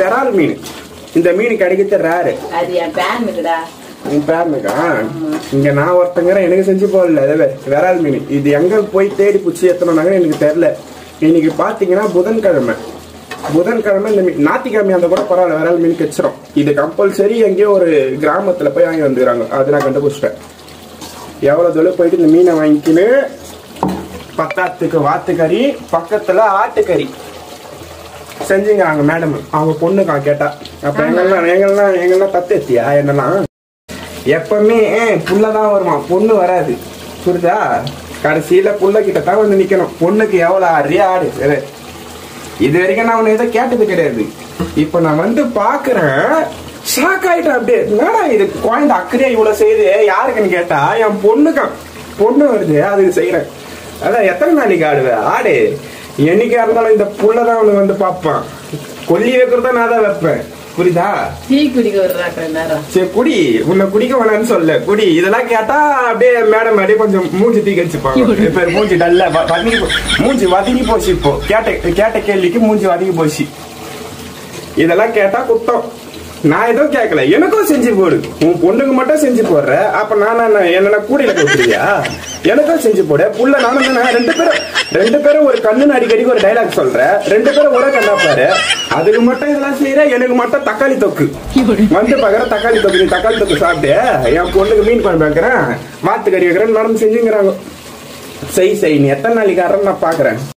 விரால் மீன் இந்த மீன் கிடைக்கிறது ரேரு அது என் பேனுக்குடா உன் பேருக்கா இங்க நான் ஒருத்தங்கிற எனக்கு செஞ்சு போடல அதே விரால் மீன் இது எங்க போய் தேடி பிடிச்சி எத்தனாங்க எனக்கு தெரியல இன்னைக்கு பாத்தீங்கன்னா புதன்கிழமை புதன்கிழமை இந்த மீன் ஞாயிற்றுக்கிழமை அந்த கூட பரவாயில்ல விரால் மீன் கச்சிரும் இது கம்பல்சரி எங்கேயோ ஒரு கிராமத்துல போய் வாங்கி வந்துக்கிறாங்க அது நான் கண்டுபிடிச்சிட்டேன் எவ்வளவு தூரம் போயிட்டு இந்த மீனை வாங்கிக்கின்னு பத்தாத்துக்கு வாத்துக்கறி பக்கத்துல ஆட்டுக்கறி செஞ்சுங்கிறாங்க மேடம் அவங்க பொண்ணுக்கா கேட்டா அப்ப எங்கெல்லாம் எங்கெல்லாம் எங்கெல்லாம் தத்து எத்தியா என்னெல்லாம் எப்பவுமே புள்ளதான் வருமா பொண்ணு வராது புரியுதா கடைசியில புள்ள கிட்ட தான் வந்து நிக்கணும் பொண்ணுக்கு எவ்வளவு அரிய ஆடு இது. இது வரைக்கும் நான் உன்னை எதை கேட்டது கிடையாது இப்ப நான் வந்து பாக்குறேன் ஷாக் ஆயிட்டேன் அப்படியே என்னடா இது குழந்தை அக்கறையா இவ்வளவு செய்யுது யாருக்குன்னு கேட்டா என் பொண்ணுக்கான் பொண்ணு வருது அதுக்கு செய்யறேன் அதான் எத்தனை நாளைக்கு ஆடுவ ஆடு என்னைக்கா இருந்தாலும் இந்த புள்ளதான் அவனுக்கு வந்து பார்ப்பான் கொல்லி வைக்கிறத நான் தான் வைப்பேன் புரியுதா டீ குடிக்க விடுறாக்க நேரம் சரி குடி உன்னை குடிக்க வேணாம்னு சொல்ல குடி இதெல்லாம் கேட்டா அப்படியே மேடம் அப்படியே கொஞ்சம் மூஞ்சி தீ கடிச்சுப்பாங்க இப்ப மூஞ்சி டல்ல வதங்கி போ- மூஞ்சி வதங்கி போச்சு இப்போ கேட்ட கேட்ட கேள்விக்கு மூஞ்சி வதங்கி போச்சு இதெல்லாம் கேட்டா குத்தம் நான் எதுவும் கேட்கல எனக்கும் செஞ்சு போடு உன் பொண்ணுக்கு மட்டும் செஞ்சு போடுற அப்ப நான் என்ன என்ன கூடையில கொடுக்குறியா எனக்கும் செஞ்சு போடு புள்ள நானும் தானே ரெண்டு பேரும் ரெண்டு பேரும் ஒரு கண்ணு அடிக்கடிக்கு ஒரு டைலாக் சொல்ற ரெண்டு பேரும் ஒரே கண்ணா பாரு அதுக்கு மட்டும் இதெல்லாம் செய்யற எனக்கு மட்டும் தக்காளி தொக்கு வந்து பாக்குற தக்காளி தொக்கு நீ தக்காளி தொக்கு சாப்பிட்டு என் பொண்ணுக்கு மீன் குழம்பு வைக்கிறேன் வாத்து கறி வைக்கிறேன் மேடம் செஞ்சுங்கிறாங்க செய் செய் நீ எத்தனை நாளைக்கு நான் பாக்குறேன்